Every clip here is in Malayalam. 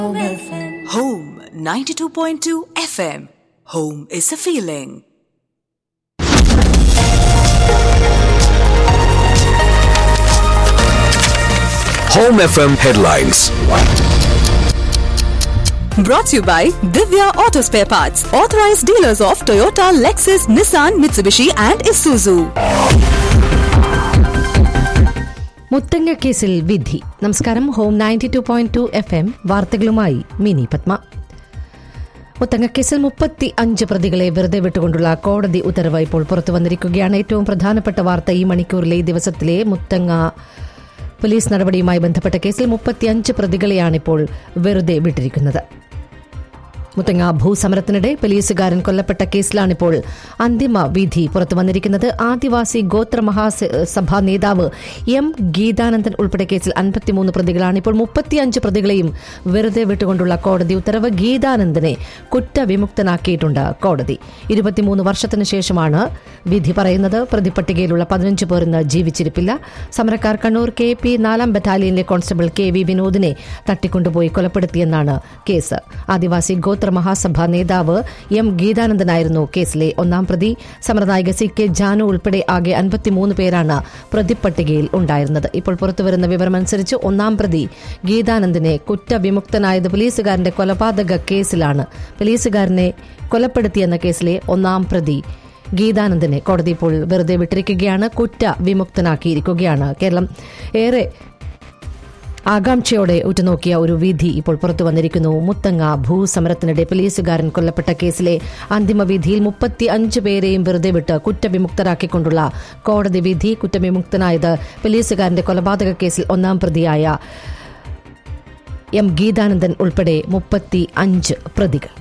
Home 92.2 FM. Home is a feeling. Home FM headlines. Brought to you by Divya Auto Spare Parts, authorized dealers of Toyota, Lexus, Nissan, Mitsubishi, and Isuzu. Muthanga കേസിൽ വിധി നമസ്കാരം home ninety two point two F M വാർത്തകളുമായി മിനി പത്മ മുത്തങ്ങ കേസിൽ മുപ്പത്തി അഞ്ച് പ്രതികളെ വെറുതെ വിട്ടുകൊണ്ടുള്ള കോടതി ഉത്തരവ് ഇപ്പോൾ പുറത്തു വന്നിരിക്കുകയാണ് ഏറ്റവും പ്രധാനപ്പെട്ട വാർത്ത ഈ മണിക്കൂറിലെ ഈ ദിവസത്തിലെ മുത്തങ്ങ പോലീസ് നടപടിയുമായി ബന്ധപ്പെട്ട കേസിൽ മുപ്പത്തിയഞ്ച് പ്രതികളെയാണിപ്പോൾ വെറുതെ വിട്ടിരിക്കുന്നത് മുത്തങ്ങ ഭൂസമരത്തിനിടെ പോലീസുകാരൻ കൊല്ലപ്പെട്ട കേസിലാണിപ്പോൾ അന്തിമ വിധി പുറത്തു വന്നിരിക്കുന്നത് ആദിവാസി ഗോത്ര മഹാസഭാ നേതാവ് എം ഗീതാനന്ദൻ ഉൾപ്പെടെ കേസിൽ അൻപത്തിമൂന്ന് പ്രതികളാണ് ഇപ്പോൾ മുപ്പത്തിയഞ്ച് പ്രതികളെയും വെറുതെ വിട്ടുകൊണ്ടുള്ള കോടതി ഉത്തരവ് ഗീതാനന്ദനെ കുറ്റവിമുക്തനാക്കിയിട്ടുണ്ട് കോടതി ഇരുപത്തിമൂന്ന് വർഷത്തിനു ശേഷമാണ് വിധി പറയുന്നത് പ്രതിപട്ടികയിലുള്ള പതിനഞ്ച് പേർ ഇന്ന് ജീവിച്ചിരിപ്പില്ല സമരക്കാർ കണ്ണൂർ കെ പി നാലാം ബറ്റാലിയനിലെ കോൺസ്റ്റബിൾ കെ വി വിനോദിനെ തട്ടിക്കൊണ്ടുപോയി കൊലപ്പെടുത്തിയെന്നാണ് കേസ് ആദിവാസി ഗോത്ര മഹാസഭ നേതാവ് എം ഗീതാനന്ദനായിരുന്നു കേസിലെ ഒന്നാം പ്രതി സമരനായിക സി കെ ജാനു ഉൾപ്പെടെ ആകെ അൻപത്തിമൂന്ന് പേരാണ് പ്രതിപ്പട്ടികയിൽ ഉണ്ടായിരുന്നത് ഇപ്പോൾ പുറത്തുവരുന്ന വിവരമനുസരിച്ച് ഒന്നാം പ്രതി ഗീതാനന്ദനെ കുറ്റവിമുക്തനായത് പോലീസുകാരന്റെ കൊലപാതക കേസിലാണ് പോലീസുകാരനെ കൊലപ്പെടുത്തിയെന്ന കേസിലെ ഒന്നാം പ്രതി ഗീതാനന്ദനെ കോടതി ഇപ്പോൾ വെറുതെ വിട്ടിരിക്കുകയാണ് കുറ്റ വിമുക്തനാക്കിയിരിക്കുകയാണ് കേരളം ഏറെ ആകാംക്ഷയോടെ ഉറ്റുനോക്കിയ ഒരു വിധി ഇപ്പോൾ പുറത്തു വന്നിരിക്കുന്നു മുത്തങ്ങ ഭൂസമരത്തിനിടെ പോലീസുകാരൻ കൊല്ലപ്പെട്ട കേസിലെ അന്തിമ വിധിയിൽ മുപ്പത്തി അഞ്ച് പേരെയും വെറുതെ വിട്ട് കുറ്റവിമുക്തരാക്കിക്കൊണ്ടുള്ള കോടതി വിധി കുറ്റവിമുക്തനായത് പോലീസുകാരന്റെ കൊലപാതക കേസിൽ ഒന്നാം പ്രതിയായ എം ഗീതാനന്ദൻ ഉൾപ്പെടെ മുപ്പത്തി അഞ്ച് പ്രതികൾ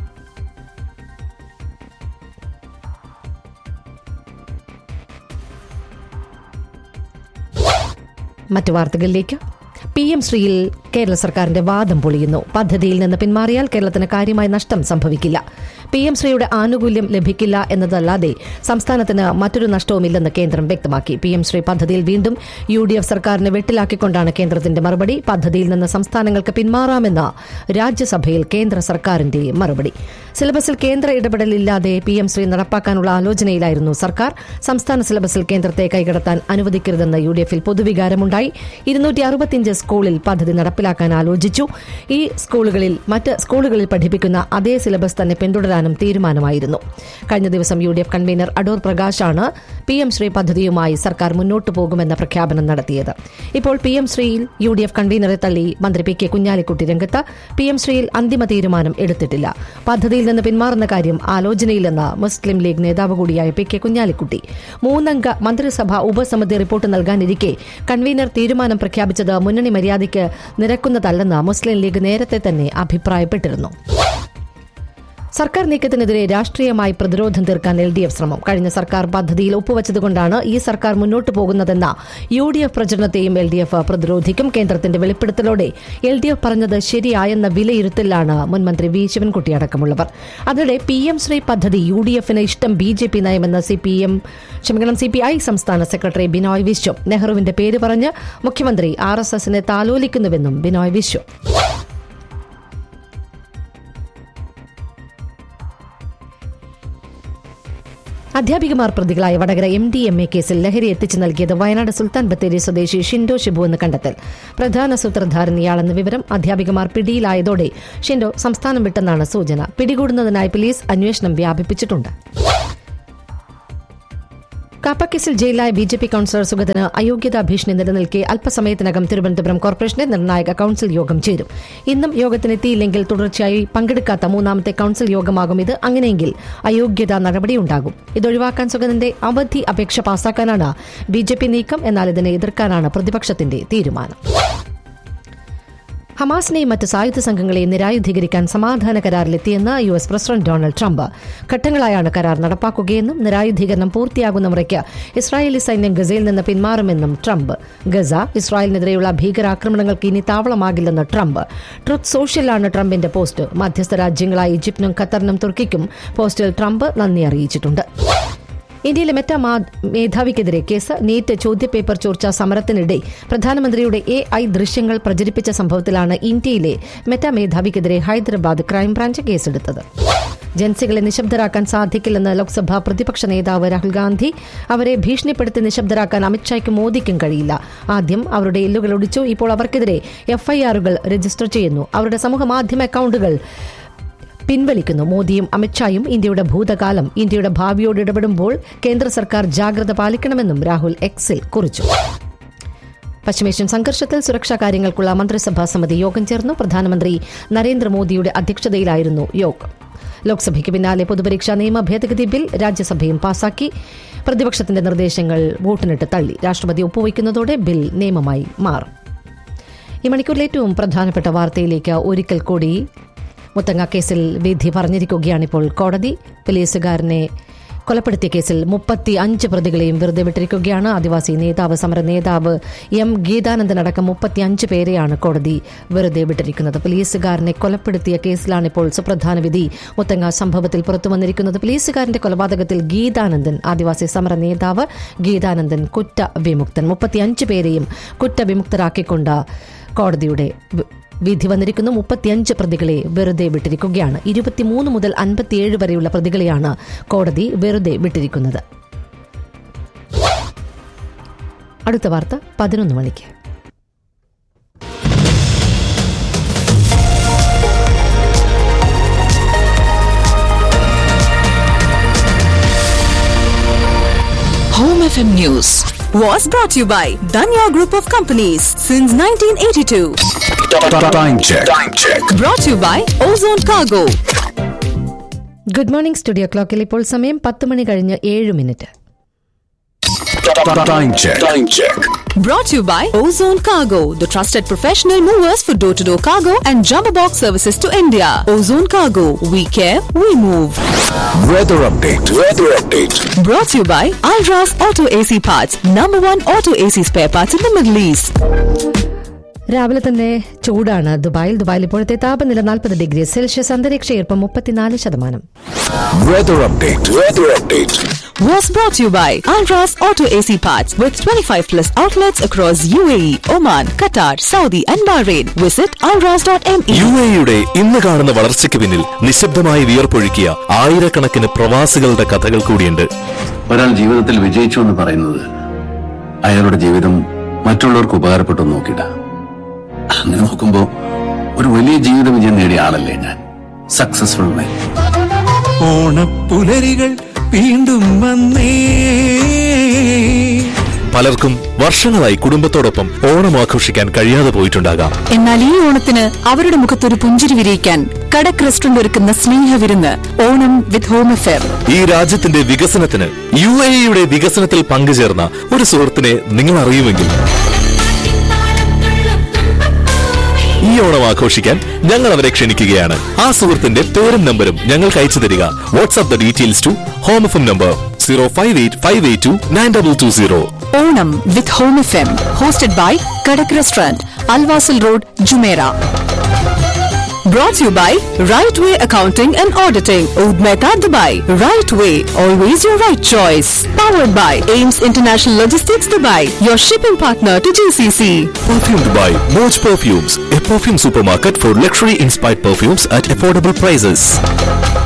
മറ്റു വാർത്തകളിലേക്ക് പി എം ശ്രീയിൽ കേരള സർക്കാരിന്റെ വാദം പൊളിയുന്നു പദ്ധതിയിൽ നിന്ന് പിന്മാറിയാൽ കേരളത്തിന് കാര്യമായ നഷ്ടം സംഭവിക്കില്ല പി എം ശ്രീയുടെ ആനുകൂല്യം ലഭിക്കില്ല എന്നതല്ലാതെ സംസ്ഥാനത്തിന് മറ്റൊരു നഷ്ടവുമില്ലെന്ന് കേന്ദ്രം വ്യക്തമാക്കി പി എം ശ്രീ പദ്ധതിയിൽ വീണ്ടും യു ഡി എഫ് സർക്കാരിനെ വെട്ടിലാക്കിക്കൊണ്ടാണ് കേന്ദ്രത്തിന്റെ മറുപടി പദ്ധതിയിൽ നിന്ന് സംസ്ഥാനങ്ങൾക്ക് പിന്മാറാമെന്ന രാജ്യസഭയിൽ കേന്ദ്ര സർക്കാരിന്റെ മറുപടി സിലബസിൽ കേന്ദ്ര ഇടപെടലില്ലാതെ പി എം ശ്രീ നടപ്പാക്കാനുള്ള ആലോചനയിലായിരുന്നു സർക്കാർ സംസ്ഥാന സിലബസിൽ കേന്ദ്രത്തെ കൈകടത്താൻ അനുവദിക്കരുതെന്ന് യു ഡി എഫിൽ പൊതുവികാരമുണ്ടായി ഇരുന്നൂറ്റി അറുപത്തിയഞ്ച് സ്കൂളിൽ പദ്ധതി നടപ്പിലാക്കാൻ ആലോചിച്ചു ഈ സ്കൂളുകളിൽ മറ്റ് സ്കൂളുകളിൽ പഠിപ്പിക്കുന്ന അതേ സിലബസ് തന്നെ പിന്തുടരാനും തീരുമാനമായിരുന്നു കഴിഞ്ഞ ദിവസം U D F convener Adoor പ്രകാശാണ് പി എം ശ്രീ പദ്ധതിയുമായി സർക്കാർ മുന്നോട്ടു പോകുമെന്ന പ്രഖ്യാപനം നടത്തിയത് ഇപ്പോൾ പി എം ശ്രീയിൽ യു ഡി എഫ് കൺവീനറെ തള്ളി മന്ത്രി പി കെ കുഞ്ഞാലിക്കുട്ടി രംഗത്ത് പി എം ശ്രീയിൽ അന്തിമ തീരുമാനം എടുത്തിട്ടില്ല പദ്ധതിയിൽ നിന്ന് പിന്മാറുന്ന കാര്യം ആലോചനയിലെന്ന് മുസ്ലിം ലീഗ് നേതാവ് കൂടിയായ പി കെ കുഞ്ഞാലിക്കുട്ടി മൂന്നംഗ മന്ത്രിസഭ ഉപസമിതി റിപ്പോർട്ട് നൽകാനിരിക്കെ കൺവീനർ തീരുമാനം പ്രഖ്യാപിച്ചത് മുന്നണി മര്യാദയ്ക്ക് നിരക്കുന്നതല്ലെന്ന് മുസ്ലിം ലീഗ് നേരത്തെ തന്നെ അഭിപ്രായപ്പെട്ടിരുന്നു സർക്കാർ നീക്കത്തിനെതിരെ രാഷ്ട്രീയമായി പ്രതിരോധം തീർക്കാൻ എൽ ഡി എഫ് ശ്രമം കഴിഞ്ഞ സർക്കാർ പദ്ധതിയിൽ ഒപ്പുവച്ചതുകൊണ്ടാണ് ഈ സർക്കാർ മുന്നോട്ടു പോകുന്നതെന്ന യു ഡി എഫ് പ്രചരണത്തെയും എൽ ഡി എഫ് പ്രതിരോധിക്കും കേന്ദ്രത്തിന്റെ വെളിപ്പെടുത്തലോടെ എൽ ഡി എഫ് പറഞ്ഞത് ശരിയായെന്ന വിലയിരുത്തലാണ് മുൻമന്ത്രി വി ശിവൻകുട്ടി അടക്കമുള്ളവർ അതിനിടെ പി എം ശ്രീ പദ്ധതി യു ഡി എഫിന് ഇഷ്ടം ബി ജെ പി നയമെന്ന് സി പി എം ക്ഷമിക്കണം സി പി ഐ സംസ്ഥാന സെക്രട്ടറി ബിനോയ് വിശ്വം നെഹ്റുവിന്റെ പേര് പറഞ്ഞ് മുഖ്യമന്ത്രി ആർ എസ് എസിനെ താലോലിക്കുന്നുവെന്നും ബിനോയ് വിശ്വം അധ്യാപികമാർ പ്രതികളായ Vadakara M D M A കേസിൽ ലഹരി എത്തിച്ചു നൽകിയത് വയനാട് സുൽത്താൻ ബത്തേരി സ്വദേശി ഷിൻഡോ ഷിബു എന്ന് കണ്ടെത്തൽ പ്രധാന സൂത്രധാരൻ ഇയാളെന്ന വിവരം അധ്യാപികമാർ പിടിയിലായതോടെ ഷിൻഡോ സംസ്ഥാനം വിട്ടെന്നാണ് സൂചന പിടികൂടുന്നതിനായി പോലീസ് അന്വേഷണം വ്യാപിപ്പിച്ചിട്ടുണ്ട് കാപ്പക്കേസിൽ ജയിലായ ബി ജെ പി കൌൺസിലർ സുഗതന് അയോഗ്യതാ ഭീഷണി നിലനിൽക്കെ അല്പസമയത്തിനകം തിരുവനന്തപുരം കോർപ്പറേഷന്റെ നിർണായക കൌൺസിൽ യോഗം ചേരും ഇന്നും യോഗത്തിനെത്തിയില്ലെങ്കിൽ തുടർച്ചയായി പങ്കെടുക്കാത്ത മൂന്നാമത്തെ കൌൺസിൽ യോഗമാകും ഇത് അങ്ങനെയെങ്കിൽ അയോഗ്യതാ നടപടിയുണ്ടാകും ഇതൊഴിവാക്കാൻ സുഗതന്റെ അവധി അപേക്ഷ പാസാക്കാനാണ് ബി ജെ പി നീക്കം എന്നാൽ ഇതിനെ എതിർക്കാനാണ് പ്രതിപക്ഷത്തിന്റെ തീരുമാനം ഹമാസിനെയും മറ്റ് സായുധ സംഘങ്ങളെയും നിരായുധീകരിക്കാൻ സമാധാന കരാറിലെത്തിയെന്ന് U S president Donald Trump ഘട്ടങ്ങളായാണ് കരാർ നടപ്പാക്കുകയെന്നും നിരായുധീകരണം പൂർത്തിയാകുന്ന മുറയ്ക്ക് ഇസ്രായേലി സൈന്യം ഗസയിൽ നിന്ന് പിന്മാറുമെന്നും ട്രംപ് ഗസ ഇസ്രായേലിനെതിരെയുള്ള ഭീകരാക്രമണങ്ങൾക്ക് ഇനി താവളമാകില്ലെന്ന് ട്രംപ് ട്രുത്ത് സോഷ്യലാണ് ട്രംപിന്റെ പോസ്റ്റ് മധ്യസ്ഥ രാജ്യങ്ങളായ ഈജിപ്തിനും ഖത്തറിനും തുർക്കിക്കും പോസ്റ്റിൽ ട്രംപ് നന്ദി അറിയിച്ചിട്ടുണ്ട് ഇന്ത്യയിലെ മെറ്റ മാ- മേധാവിക്കെതിരെ കേസ് നീറ്റ് ചോദ്യപേപ്പർ ചോർച്ച സമരത്തിനിടെ പ്രധാനമന്ത്രിയുടെ എ ഐ ദൃശ്യങ്ങൾ പ്രചരിപ്പിച്ച സംഭവത്തിലാണ് ഇന്ത്യയിലെ മെറ്റ മേധാവിക്കെതിരെ ഹൈദരാബാദ് ക്രൈംബ്രാഞ്ച് കേസെടുത്തത് ജൻസികളെ നിശബ്ദരാക്കാൻ സാധിക്കില്ലെന്ന് ലോക്സഭാ പ്രതിപക്ഷ നേതാവ് രാഹുൽ ഗാന്ധി അവരെ ഭീഷണിപ്പെടുത്തി നിശബ്ദരാക്കാൻ അമിത്ഷായ്ക്കും മോദിക്കും കഴിയില്ല ആദ്യം അവരുടെ എല്ലുകൾ ഒടിച്ചു ഇപ്പോൾ അവർക്കെതിരെ എഫ്ഐആറുകൾ രജിസ്റ്റർ ചെയ്യുന്നു അവരുടെ സമൂഹ മാധ്യമ അക്കൌണ്ടുകൾ പിൻവലിക്കുന്നു മോദിയും അമിത്ഷായും ഇന്ത്യയുടെ ഭൂതകാലം ഇന്ത്യയുടെ ഭാവിയോട് ഇടപെടുമ്പോൾ കേന്ദ്ര സർക്കാർ ജാഗ്രത പാലിക്കണമെന്നും രാഹുൽ എക്സിൽ കുറിച്ചു പശ്ചിമേഷ്യൻ സംഘർഷത്തിൽ സുരക്ഷാ കാര്യങ്ങൾക്കുള്ള മന്ത്രിസഭാ സമിതി യോഗം ചേർന്നു പ്രധാനമന്ത്രി നരേന്ദ്രമോദിയുടെ അധ്യക്ഷതയിലായിരുന്നു യോഗം ലോക്സഭയ്ക്ക് പിന്നാലെ പൊതുപരീക്ഷാ നിയമ ഭേദഗതി ബിൽ രാജ്യസഭയും പാസാക്കി പ്രതിപക്ഷത്തിന്റെ നിർദ്ദേശങ്ങൾ വോട്ടിനിട്ട് തള്ളി രാഷ്ട്രപതി ഒപ്പുവയ്ക്കുന്നതോടെ ബിൽ നിയമമായി മാറും ഈ മണിക്കൂറിൽ ഏറ്റവും പ്രധാനപ്പെട്ട വാർത്തയിലേക്ക് ഒരിക്കൽ കൂടി മുത്തങ്ങ കേസിൽ വിധി പറഞ്ഞിരിക്കുകയാണിപ്പോൾ കോടതി പോലീസുകാരനെ കൊലപ്പെടുത്തിയ കേസിൽ മുപ്പത്തി അഞ്ച് പ്രതികളെയും വെറുതെ വിട്ടിരിക്കുകയാണ് ആദിവാസി നേതാവ് സമര നേതാവ് എം ഗീതാനന്ദൻ അടക്കം മുപ്പത്തി അഞ്ച് പേരെയാണ് കോടതി വെറുതെ വിട്ടിരിക്കുന്നത് പോലീസുകാരനെ കൊലപ്പെടുത്തിയ കേസിലാണിപ്പോൾ സുപ്രധാന വിധി മുത്തങ്ങ സംഭവത്തിൽ പുറത്തുവന്നിരിക്കുന്നത് പോലീസുകാരന്റെ കൊലപാതകത്തിൽ ഗീതാനന്ദൻ ആദിവാസി സമര നേതാവ് ഗീതാനന്ദൻ കുറ്റവിമുക്തൻ മുപ്പത്തിയഞ്ച് പേരെയും കുറ്റവിമുക്തരാക്കിക്കൊണ്ട് കോടതിയുടെ വി- വിധി വന്നിരിക്കുന്നു മുപ്പത്തിയഞ്ച് പ്രതികളെ വെറുതെ വിട്ടിരിക്കുകയാണ് ഇരുപത്തിമൂന്ന് മുതൽ അൻപത്തിയേഴ് വരെയുള്ള പ്രതികളെയാണ് കോടതി വെറുതെ വിട്ടിരിക്കുന്നത് അടുത്ത വാർത്ത പതിനൊന്ന് മണിക്ക് Home FM News was brought to you by Danya Group of Companies since 1982. Time check. Time check. Brought to you by Ozone Cargo. Good morning studio ക്ലോക്കിൽ ഇപ്പോൾ സമയം പത്ത് മണി കഴിഞ്ഞ് ഏഴ് minute Time check. Time check. Brought to you by Ozone Cargo, the trusted professional movers for door to door cargo and jumbo box services to India. Ozone Cargo, we care, we move. Weather update. Weather update. Brought to you by Alras Auto AC Parts, number one auto AC spare parts in the Middle East. രാവിലെ തന്നെ ചൂടാണ് ദുബായിൽ ദുബായിൽ ഇപ്പോഴത്തെ താപനില നാൽപ്പത് ഡിഗ്രി സെൽഷ്യസ് അന്തരീക്ഷ ഈർപ്പം മുപ്പത്തിനാല് ശതമാനം Weather update. Weather update. Was brought to you by Alras Auto AC Parts with 25 plus outlets across UAE, Oman, Qatar, Saudi, and Bahrain. Visit alras.me. U എയുടെ ഇന്ന് കാണുന്ന വളർച്ചയ്ക്ക് പിന്നിൽ നിശബ്ദമായി വിയർപ്പൊഴുക്കിയ ആയിരക്കണക്കിന് പ്രവാസികളുടെ കഥകൾ കൂടിയുണ്ട് ഒരാൾ ജീവിതത്തിൽ വിജയിച്ചു എന്ന് പറയുന്നത് അയാളുടെ ജീവിതം മറ്റുള്ളവർക്ക് ഉപകാരപ്പെട്ടു എന്ന് നോക്കിയിട്ട അങ്ങനെ നോക്കുമ്പോ ഒരു വലിയ ജീവിത വിജയം നേടിയ ആളല്ലേ ഞാൻ സക്സസ്ഫുൾ മാൻ ഓണപ്പുലരികൾ വീണ്ടും വന്നേ പലർക്കും വർഷങ്ങളായി കുടുംബത്തോടൊപ്പം ഓണം ആഘോഷിക്കാൻ കഴിയാതെ പോയിട്ടുണ്ടാകാം എന്നാൽ ഈ ഓണത്തിന് അവരുടെ മുഖത്തൊരു പുഞ്ചിരി വിരിയിക്കാൻ കടക് റെസ്റ്റോറന്റ് ഒരുക്കുന്ന സ്നേഹവിരുന്ന് ഓണം വിത്ത് ഹോം അഫെയർ ഈ രാജ്യത്തിന്റെ വികസനത്തിന് യു എയുടെ വികസനത്തിൽ പങ്കുചേർന്ന ഒരു സുഹൃത്തിനെ നിങ്ങൾ അറിയുമെങ്കിൽ ഈ ഓണം ആഘോഷിക്കാൻ ഞങ്ങൾ അവരെ ക്ഷണിക്കുകയാണ് ആ സുഹൃത്തിന്റെ പേരും നമ്പരും ഞങ്ങൾക്ക് അയച്ചു തരിക WhatsApp the details to home F number zero five eight five eight two nine double two zero Onam with home F M hosted by Kadak restaurant Al Wasl road Jumeirah Brought to you by Right Way Accounting and Auditing, Oud Mehta, Dubai. Right Way, always your right choice. Powered by Ames International Logistics, Dubai, your shipping partner to GCC. Perfume Dubai, Moj Perfumes, a perfume supermarket for luxury inspired perfumes at affordable prices.